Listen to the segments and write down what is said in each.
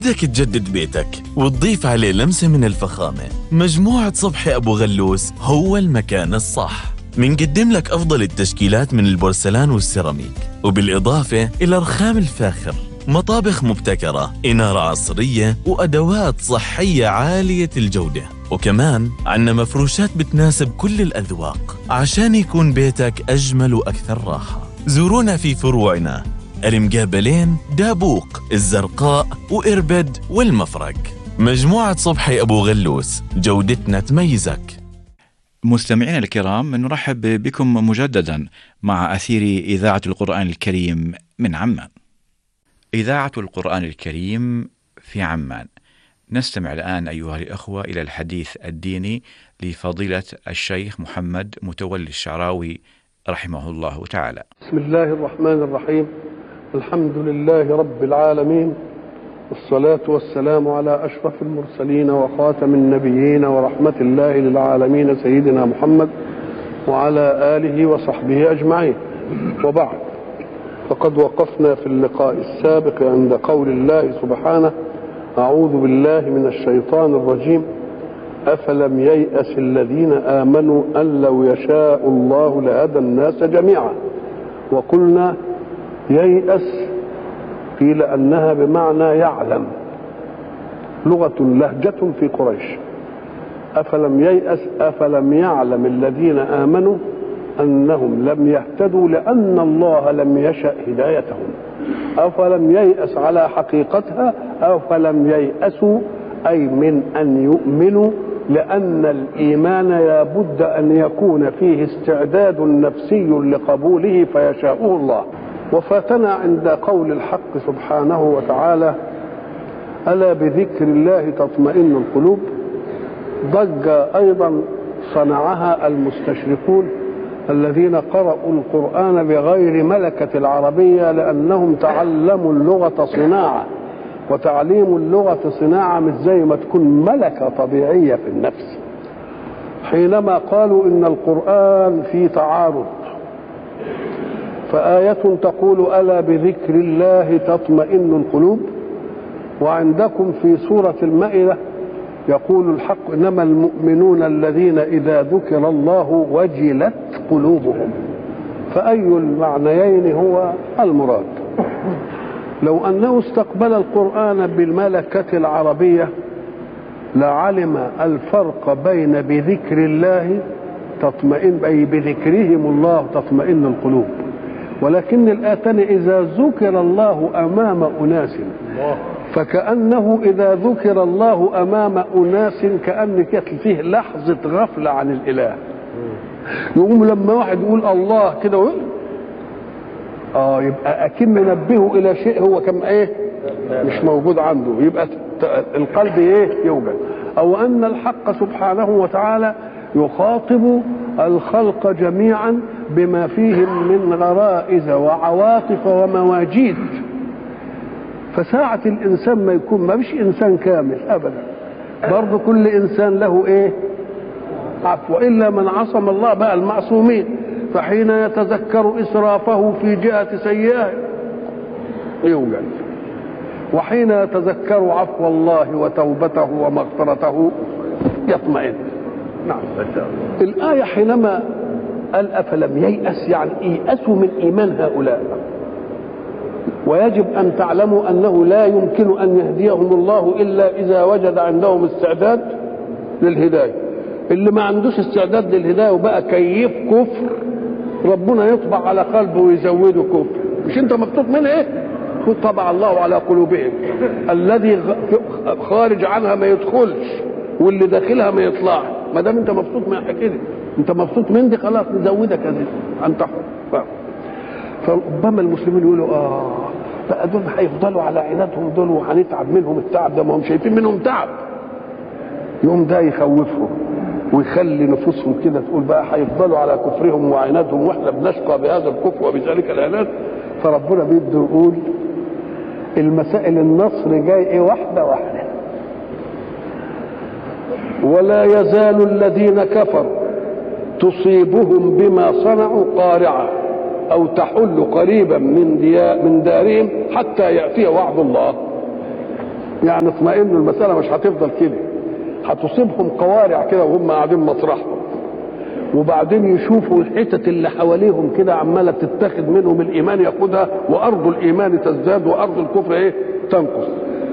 بدك تجدد بيتك وتضيف عليه لمسة من الفخامة مجموعة صبحي أبو غلوس هو المكان الصح منقدم لك أفضل التشكيلات من البورسلان والسيراميك وبالإضافة إلى رخام الفاخر مطابخ مبتكرة إنارة عصرية وأدوات صحية عالية الجودة وكمان عنا مفروشات بتناسب كل الأذواق عشان يكون بيتك أجمل وأكثر راحة زورونا في فروعنا المقابلين دابوق الزرقاء وإربد والمفرق مجموعة صبحي أبو غلوس جودتنا تميزك مستمعينا الكرام نرحب بكم مجددا مع أثير إذاعة القرآن الكريم من عمان إذاعة القرآن الكريم في عمان نستمع الآن أيها الأخوة إلى الحديث الديني لفضيلة الشيخ محمد متولي الشعراوي رحمه الله تعالى بسم الله الرحمن الرحيم الحمد لله رب العالمين والصلاة والسلام على أشرف المرسلين وخاتم النبيين ورحمة الله للعالمين سيدنا محمد وعلى آله وصحبه أجمعين وبعد فقد وقفنا في اللقاء السابق عند قول الله سبحانه أعوذ بالله من الشيطان الرجيم أفلم ييأس الذين آمنوا أن لو يشاء الله لهدى الناس جميعا وقلنا ييأس قيل أنها بمعنى يعلم لغة لهجة في قريش أفلم ييأس أفلم يعلم الذين آمنوا أنهم لم يهتدوا لأن الله لم يشأ هدايتهم أفلم ييأس على حقيقتها أفلم ييأسوا أي من أن يؤمنوا لأن الإيمان لابد أن يكون فيه استعداد نفسي لقبوله فيشاءه الله وفاتنا عند قول الحق سبحانه وتعالى ألا بذكر الله تطمئن القلوب ضج أيضا صنعها المستشرقون الذين قرأوا القرآن بغير ملكة العربية لأنهم تعلموا اللغة صناعة وتعليم اللغة صناعة مش زي ما تكون ملكة طبيعية في النفس حينما قالوا إن القرآن في تعارض فآية تقول ألا بذكر الله تطمئن القلوب وعندكم في سورة المائدة يقول الحق إنما المؤمنون الذين إذا ذكر الله وجلت قلوبهم فأي المعنيين هو المراد لو أنه استقبل القرآن بالملكة العربية لعلم الفرق بين بذكر الله تطمئن أي بذكرهم الله تطمئن القلوب ولكن الآتن إذا ذكر الله أمام أناس فكأنه إذا ذكر الله أمام أناس كأن كانت فيه لحظة غفلة عن الإله يقوم لما واحد يقول الله كده ويقول اه يبقى اكن نبهه الى شيء هو كم ايه مش موجود عنده يبقى القلب ايه يوجد او ان الحق سبحانه وتعالى يخاطب الخلق جميعا بما فيهم من غرائز وعواطف ومواجيد فساعة الإنسان ما يكون ما مش إنسان كامل أبدا برضه كل إنسان له إيه عفو إلا من عصم الله بقى المعصومين فحين يتذكر إسرافه في جهة سيئة يوجد وحين يتذكر عفو الله وتوبته ومغفرته يطمئن نعم الآية حينما قال أفلم ييأس يعني ييأسوا من إيمان هؤلاء ويجب أن تعلموا أنه لا يمكن أن يهديهم الله إلا إذا وجد عندهم استعداد للهداية اللي ما عندوش استعداد للهداية وبقى كيف كفر ربنا يطبع على قلبه ويزوده كفر مش انت مكتوب من ايه طبع الله على قلوبهم الذي خارج عنها ما يدخلش واللي داخلها ما يطلعش ما دام انت مبسوط من كده انت مبسوط من دي خلاص نزودك هذه عن تحت فربما المسلمين يقولوا اه بقى دول هيفضلوا على عنادهم دول وهنتعب منهم التعب ده ما هم شايفين منهم تعب يوم ده يخوفهم ويخلي نفوسهم كده تقول بقى هيفضلوا على كفرهم وعنادهم واحنا بنشقى بهذا الكفر وبذلك العناد فربنا بيبدا يقول المسائل النصر جاي ايه واحده واحده ولا يزال الذين كفروا تصيبهم بما صنعوا قارعه او تحل قريبا من من دارهم حتى ياتي وعد الله يعني اطمئنوا المساله مش هتفضل كده هتصيبهم قوارع كده وهم قاعدين مطرحهم وبعدين يشوفوا الحتت اللي حواليهم كده عماله تتاخد منهم الايمان ياخدها وارض الايمان تزداد وارض الكفر ايه تنقص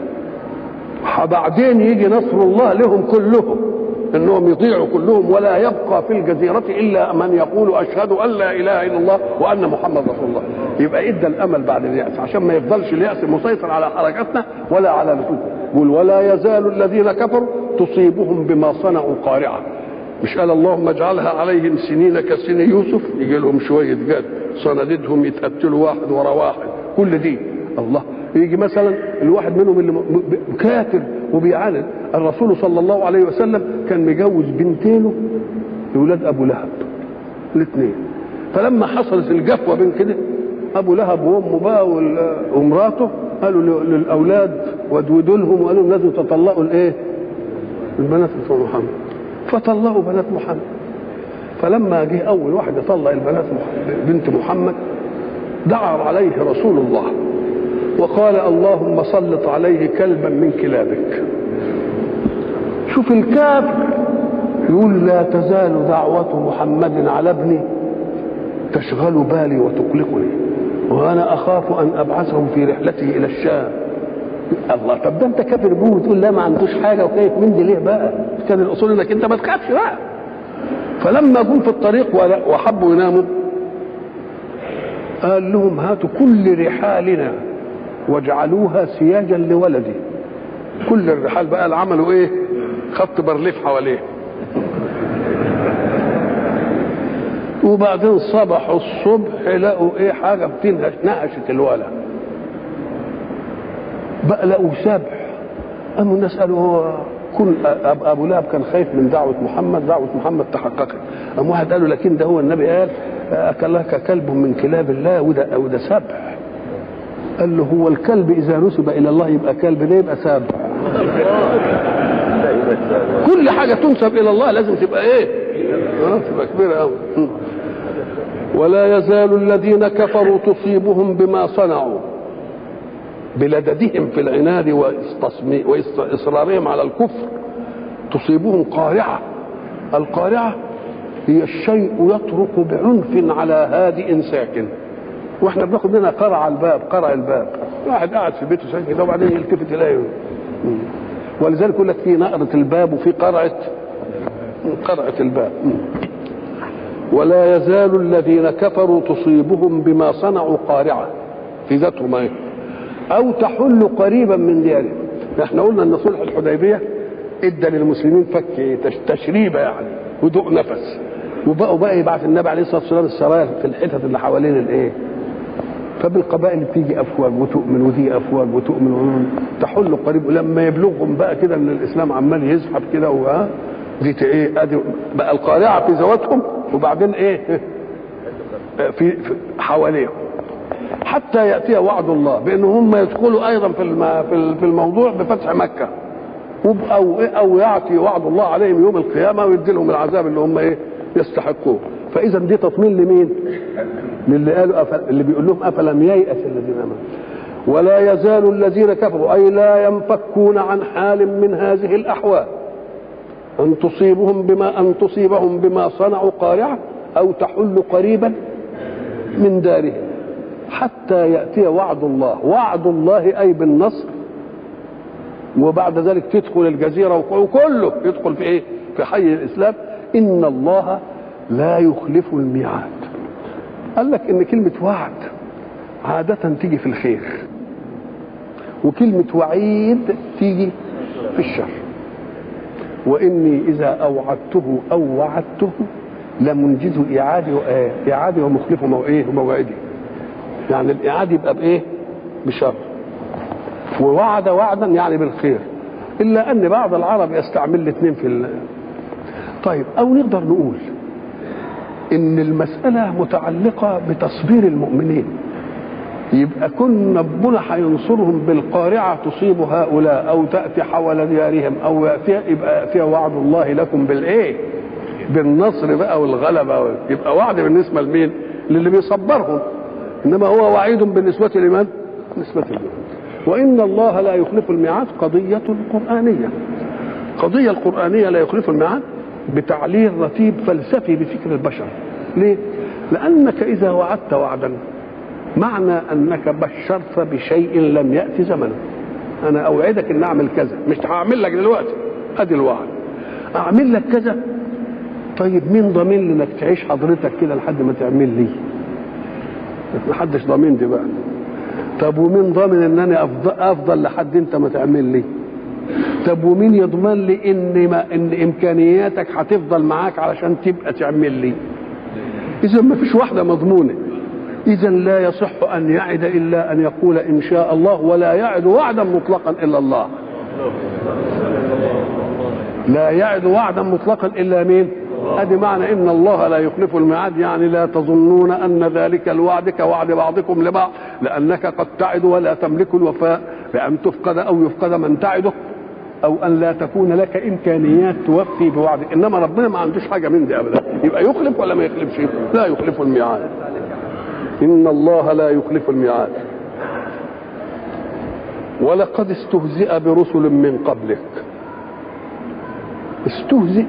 بعدين يجي نصر الله لهم كلهم انهم يطيعوا كلهم ولا يبقى في الجزيره الا من يقول اشهد ان لا اله الا الله وان محمد رسول الله يبقى ادى الامل بعد الياس عشان ما يفضلش الياس مسيطر على حركاتنا ولا على نفوسنا يقول ولا يزال الذين كفروا تصيبهم بما صنعوا قارعه مش قال اللهم اجعلها عليهم سنين كسن يوسف يجي لهم شويه جد صناديدهم يتقتلوا واحد ورا واحد كل دي الله يجي مثلا الواحد منهم اللي م- ب- كافر وبيعاند الرسول صلى الله عليه وسلم كان مجوز بنتينه لولاد ابو لهب الاثنين فلما حصلت الجفوه بين كده ابو لهب وامه بقى وال- ومراته قالوا ل- للاولاد ودودوا لهم وقالوا لهم لازم تطلقوا الايه؟ البنات بتوع محمد فطلقوا بنات محمد فلما جه اول واحد يطلق البنات مح- بنت محمد دعا عليه رسول الله وقال اللهم سلط عليه كلبا من كلابك شوف الكافر يقول لا تزال دعوة محمد على ابني تشغل بالي وتقلقني وانا اخاف ان ابعثه في رحلته الى الشام الله طب ده انت كافر بوه وتقول لا ما عندوش حاجه وخايف من دي ليه بقى؟ كان الاصول انك انت ما تخافش بقى فلما جم في الطريق ولا- وحبوا يناموا قال لهم هاتوا كل رحالنا واجعلوها سياجا لولدي كل الرحال بقى اللي عملوا ايه خط برليف حواليه وبعدين صبحوا الصبح لقوا ايه حاجه بتنهش نهشت الولد بقى لقوا سبح قاموا الناس قالوا هو كل أب- ابو لهب كان خايف من دعوه محمد دعوه محمد تحققت قام واحد قالوا لكن ده هو النبي قال اكلك كلب من كلاب الله وده وده سبح قال له هو الكلب اذا نسب الى الله يبقى كلب ليه يبقى سبح كل حاجه تنسب الى الله لازم تبقى ايه اه تبقى كبيره قوي ولا يزال الذين كفروا تصيبهم بما صنعوا بلددهم في العناد واستصمي- واصرارهم على الكفر تصيبهم قارعه القارعه هي الشيء يطرق بعنف على هادئ ساكن واحنا بناخد منها قرع الباب قرع الباب واحد قاعد في بيته ساكن كده وبعدين يلتفت يلاقيه مم. ولذلك يقول لك في نقرة الباب وفي قرعة قرعة الباب مم. ولا يزال الذين كفروا تصيبهم بما صنعوا قارعة في ذاتهم ايه او تحل قريبا من ديارهم احنا قلنا ان صلح الحديبيه ادى للمسلمين فك إيه؟ تش- تشريبه يعني ودوء نفس وبقوا بقى يبعث النبي عليه الصلاه والسلام السرايا في الحتت اللي حوالين الايه فبالقبائل بتيجي افواج وتؤمن ودي افواج وتؤمن وتؤمن تحل قريب ولما يبلغهم بقى كده ان الاسلام عمال يزحف كده وها دي ت- ايه ادي بقى القارعه في ذواتهم وبعدين ايه في, في حواليهم حتى ياتي وعد الله بان هم يدخلوا ايضا في الم- في ال- في الموضوع بفتح مكه وب- او إيه او يعطي وعد الله عليهم يوم القيامه ويدي لهم العذاب اللي هم ايه يستحقوه فاذا دي تطمين لمين؟ للي قالوا أفل... اللي بيقول لهم افلم ييأس الذين امنوا ولا يزال الذين كفروا اي لا ينفكون عن حال من هذه الاحوال ان تصيبهم بما ان تصيبهم بما صنعوا قارعه او تحل قريبا من دارهم حتى ياتي وعد الله وعد الله اي بالنصر وبعد ذلك تدخل الجزيره وكله يدخل في ايه في حي الاسلام ان الله لا يخلف الميعاد قال لك ان كلمه وعد عاده تيجي في الخير وكلمه وعيد تيجي في الشر واني اذا اوعدته او وعدته لمنجز اعادي وآه اعادي ومخلفه مو ايه موعدي يعني الاعاده يبقى بايه بشر ووعد وعدا يعني بالخير الا ان بعض العرب يستعمل الاثنين في ال... طيب او نقدر نقول ان المساله متعلقه بتصبير المؤمنين يبقى كن ربنا هينصرهم بالقارعه تصيب هؤلاء او تاتي حول ديارهم او ياتي يبقى فيها وعد الله لكم بالايه؟ بالنصر بقى والغلبه يبقى وعد بالنسبه لمين؟ للي بيصبرهم انما هو وعيد بالنسبه لمن؟ بالنسبه لمن؟ وإن الله لا يخلف الميعاد قضية قرآنية قضية القرآنية لا يخلف الميعاد بتعليل رتيب فلسفي بفكر البشر ليه؟ لأنك إذا وعدت وعدا معنى أنك بشرت بشيء لم يأتي زمنه أنا أوعدك أن أعمل كذا مش هعمل لك دلوقتي أدي الوعد أعمل لك كذا طيب مين ضامن لي انك تعيش حضرتك كده لحد ما تعمل لي محدش ضامن دي بقى طب ومين ضامن ان انا افضل, أفضل لحد انت ما تعمل لي طب ومين يضمن لي ان ما ان امكانياتك هتفضل معاك علشان تبقى تعمل لي اذا ما فيش واحده مضمونه اذا لا يصح ان يعد الا ان يقول ان شاء الله ولا يعد وعدا مطلقا الا الله لا يعد وعدا مطلقا الا مين ادي معنى ان الله لا يخلف الميعاد يعني لا تظنون ان ذلك الوعد كوعد بعضكم لبعض لانك قد تعد ولا تملك الوفاء بان تفقد او يفقد من تعده او ان لا تكون لك امكانيات توفي بوعد انما ربنا ما عندوش حاجه من دي ابدا يبقى يخلف ولا ما يخلفش لا يخلف الميعاد ان الله لا يخلف الميعاد ولقد استهزئ برسل من قبلك استهزئ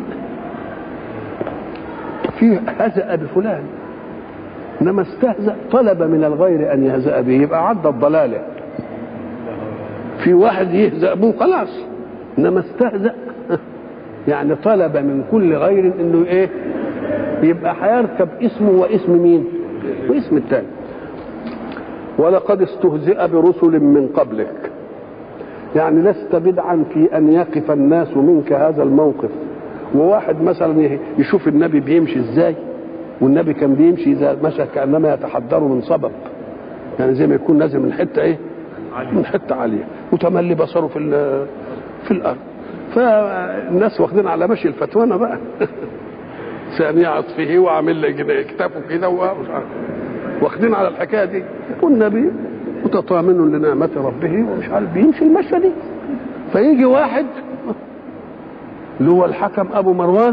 فيه هزأ بفلان انما استهزأ طلب من الغير ان يهزأ به يبقى عدى الضلاله في واحد يهزأ به خلاص انما استهزأ يعني طلب من كل غير انه ايه يبقى هيركب اسمه واسم مين واسم الثاني ولقد استهزئ برسل من قبلك يعني لست بدعا في ان يقف الناس منك هذا الموقف وواحد مثلا يشوف النبي بيمشي ازاي والنبي كان بيمشي اذا مشى كانما يتحدر من صبب يعني زي ما يكون نازل من حته ايه من حته عاليه وتملي بصره في في الارض فالناس واخدين على مشي الفتوانه بقى ثانية عطفه وعامل لي كتابه كده ومش عارف واخدين على الحكايه دي والنبي متطامن لنعمة ربه ومش عارف بيمشي المشيه دي فيجي واحد اللي هو الحكم ابو مروان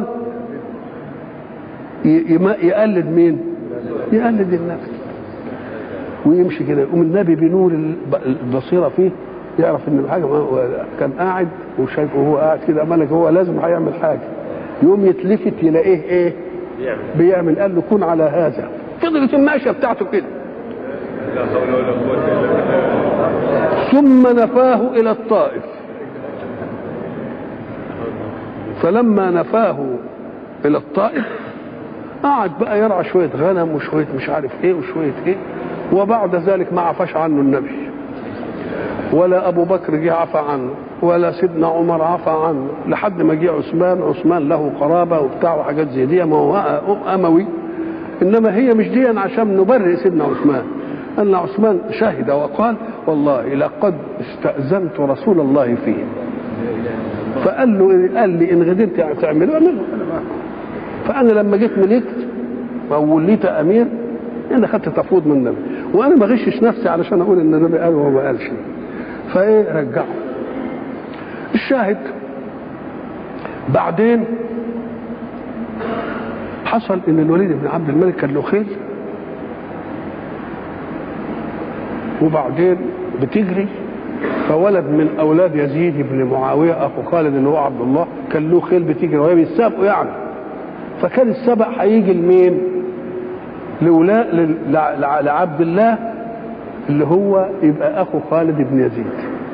يقلد مين يقلد النفس ويمشي كده يقوم النبي بنور البصيره فيه يعرف ان الحاجه كان قاعد وشايفه وهو قاعد كده ملك هو لازم هيعمل حاجه يقوم يتلفت يلاقيه ايه بيعمل قال له كن على هذا فضلت الماشيه بتاعته كده ثم نفاه الى الطائف فلما نفاه الى الطائف قعد بقى يرعى شويه غنم وشويه مش عارف ايه وشويه ايه وبعد ذلك ما عفاش عنه النبي ولا ابو بكر جه عفى عنه ولا سيدنا عمر عفى عنه لحد ما جه عثمان عثمان له قرابه وبتاع وحاجات زي دي ما هو اموي انما هي مش دي عشان نبرئ سيدنا عثمان ان عثمان شهد وقال والله لقد استاذنت رسول الله فيه فقال له قال لي ان غدرت تعمله اعمله فانا لما جيت ملكت او وليت امير انا خدت تفوض من النبي وانا ما غشش نفسي علشان اقول ان النبي قال وهو ما قالش فايه رجعه الشاهد بعدين حصل ان الوليد بن عبد الملك كان له خيل وبعدين بتجري فولد من اولاد يزيد بن معاويه اخو خالد اللي هو عبد الله كان له خيل بتجري وهي بيتسابقوا يعني فكان السبق هيجي لمين؟ لولاء لعبد الله اللي هو يبقى اخو خالد بن يزيد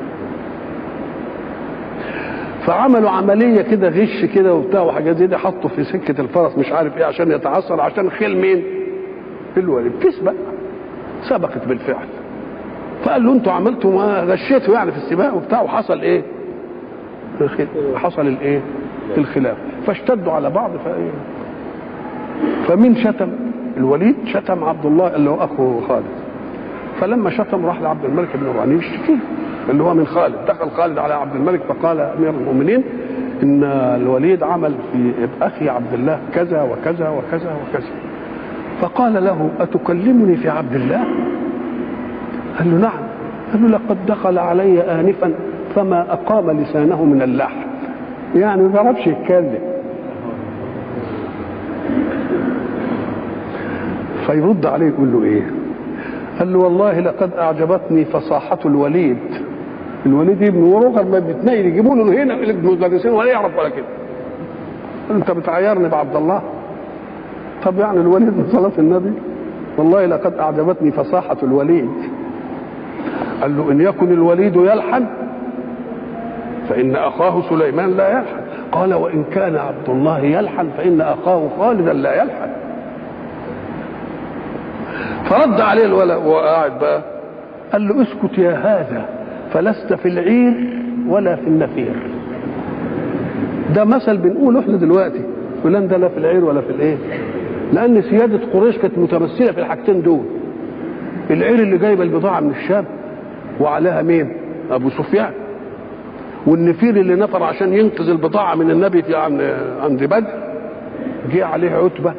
فعملوا عمليه كده غش كده وبتاع وحاجات زي دي حطوا في سكه الفرس مش عارف ايه عشان يتعثر عشان خيل مين؟ الوليد تسبق سبقت بالفعل فقال له انتوا عملتوا ما غشيتوا يعني في السباق وبتاع وحصل ايه؟ حصل الايه؟ الخلاف فاشتدوا على بعض فايه؟ فمين شتم؟ الوليد شتم عبد الله اللي هو اخو خالد فلما شتم راح لعبد الملك بن مروان يشتكيه اللي هو من خالد دخل خالد على عبد الملك فقال امير المؤمنين ان الوليد عمل في اخي عبد الله كذا وكذا وكذا وكذا فقال له اتكلمني في عبد الله قال له نعم قال له لقد دخل علي انفا فما اقام لسانه من اللحم يعني ما بيعرفش يتكلم فيرد عليه يقول له ايه قال له والله لقد اعجبتني فصاحه الوليد الوليد ابن ورغم ما بيتنيل يجيبوا له هنا المدرسين ولا يعرف ولا كده انت بتعايرني بعبد الله طب يعني الوليد من صلاه النبي والله لقد اعجبتني فصاحه الوليد قال له ان يكن الوليد يلحن فان اخاه سليمان لا يلحن قال وان كان عبد الله يلحن فان اخاه خالدا لا يلحن فرد عليه الولد وهو قاعد بقى قال له اسكت يا هذا فلست في العير ولا في النفير ده مثل بنقوله احنا دلوقتي فلان ده لا في العير ولا في الايه لان سياده قريش كانت متمثله في الحاجتين دول العير اللي جايبه البضاعه من الشام وعليها مين ابو سفيان والنفير اللي نفر عشان ينقذ البضاعه من النبي في عند عند بدر جه عليه عتبه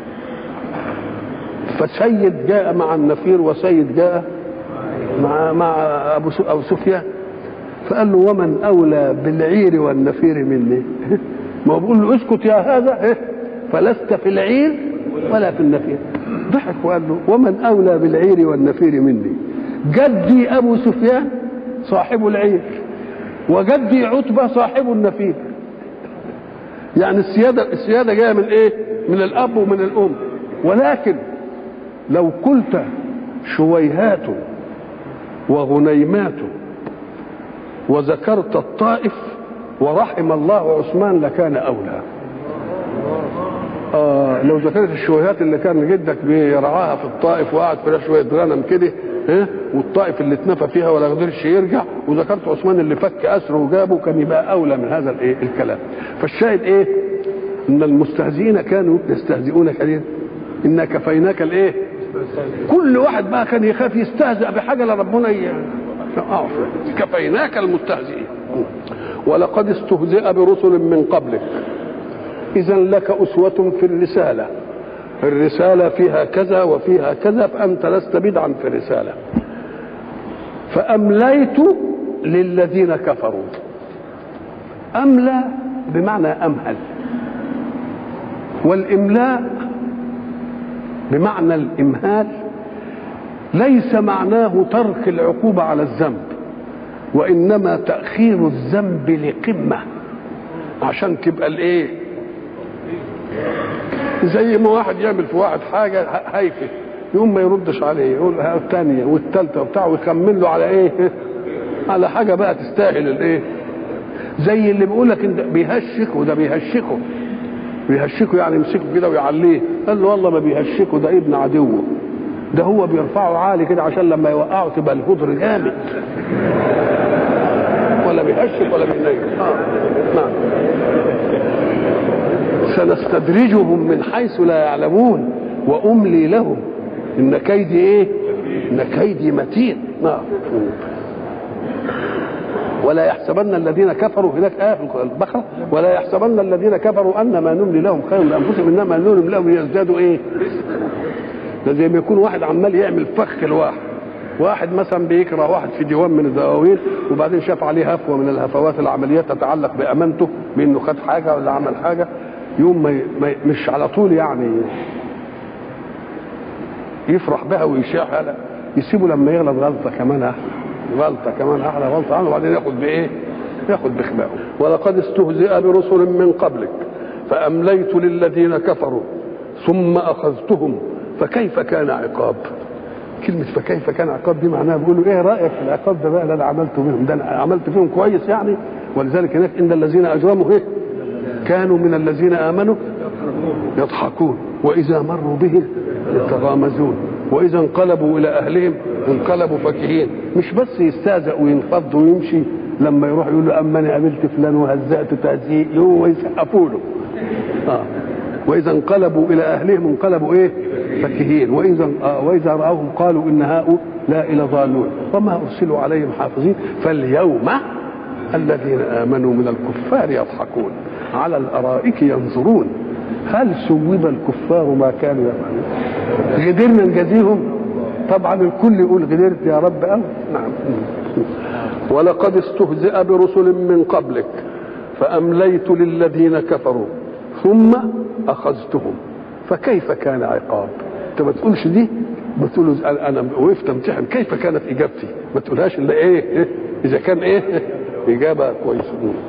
فسيد جاء مع النفير وسيد جاء مع مع ابو ابو سفيان فقال له ومن اولى بالعير والنفير مني ما هو بيقول له اسكت يا هذا فلست في العير ولا في النفير ضحك وقال له ومن اولى بالعير والنفير مني جدي ابو سفيان صاحب العير وجدي عتبه صاحب النفير يعني السياده السياده جايه من ايه من الاب ومن الام ولكن لو قلت شويهات وغنيمات وذكرت الطائف ورحم الله عثمان لكان اولى آه لو ذكرت الشويهات اللي كان جدك بيرعاها في الطائف وقعد فيها شويه غنم كده ها والطائف اللي اتنفى فيها ولا قدرش يرجع وذكرت عثمان اللي فك اسره وجابه كان يبقى اولى من هذا الايه الكلام فالشاهد ايه ان المستهزئين كانوا يستهزئون كثيرا انا كفيناك الايه كل واحد بقى كان يخاف يستهزأ بحاجه لربنا ي... آه كفيناك المستهزئين ولقد استهزئ برسل من قبلك اذا لك اسوه في الرساله الرساله فيها كذا وفيها كذا فانت لست بدعا في الرساله فامليت للذين كفروا املى بمعنى امهل والاملاء بمعنى الامهال ليس معناه ترك العقوبه على الذنب وانما تاخير الذنب لقمه عشان تبقى الايه زي ما واحد يعمل في واحد حاجه هايفه يقوم ما يردش عليه يقول الثانيه والثالثه وبتاع ويكمل له على ايه على حاجه بقى تستاهل الايه زي اللي بيقول لك انت بيهشك وده بيهشكه بيهشكه يعني يمسكه كده ويعليه قال له والله ما بيهشكه ده ابن عدوه ده هو بيرفعه عالي كده عشان لما يوقعه تبقى الهدر جامد ولا بيهشك ولا بينيم آه. نعم سنستدرجهم من حيث لا يعلمون واملي لهم ان كيدي ايه ان كيدي متين نعم ولا يحسبن الذين كفروا هناك آية في البقرة ولا يحسبن الذين كفروا أن ما نملي لهم خير لأنفسهم إنما نملي لهم ليزدادوا إيه؟ ده زي ما يكون واحد عمال يعمل فخ لواحد واحد مثلا بيكره واحد في ديوان من الدواوين وبعدين شاف عليه هفوه من الهفوات العمليات تتعلق بامانته بانه خد حاجه ولا عمل حاجه يوم ما, ما مش على طول يعني يفرح بها ويشاعها لا يسيبه لما يغلط غلطه كمان احلى غلطه كمان احلى غلطه عنه وبعدين ياخد بايه؟ ياخد بخبائه ولقد استهزئ برسل من قبلك فامليت للذين كفروا ثم اخذتهم فكيف كان عقاب؟ كلمة فكيف كان عقاب دي معناها بيقولوا ايه رأيك في العقاب ده بقى اللي انا عملته بهم ده انا عملت فيهم كويس يعني ولذلك هناك ان الذين اجرموا ايه كانوا من الذين امنوا يضحكون واذا مروا بهم يتغامزون واذا انقلبوا الى اهلهم انقلبوا فكهين مش بس يستهزأ وينفض ويمشي لما يروح يقول له اما انا قابلت فلان وهزأت تهزيء هو يسقفوا له آه. واذا انقلبوا الى اهلهم انقلبوا ايه فكهين واذا آه واذا راوهم قالوا ان هؤلاء لضالون وما ارسلوا عليهم حافظين فاليوم الذين امنوا من الكفار يضحكون على الارائك ينظرون هل سوب الكفار ما كانوا يفعلون غدرنا نجازيهم طبعا الكل يقول غدرت يا رب أو نعم ولقد استهزئ برسل من قبلك فامليت للذين كفروا ثم اخذتهم فكيف كان عقاب انت ما تقولش دي ما تقول انا وقفت امتحن كيف كانت اجابتي ما تقولهاش الا ايه, إيه؟ اذا كان ايه اجابه كويسه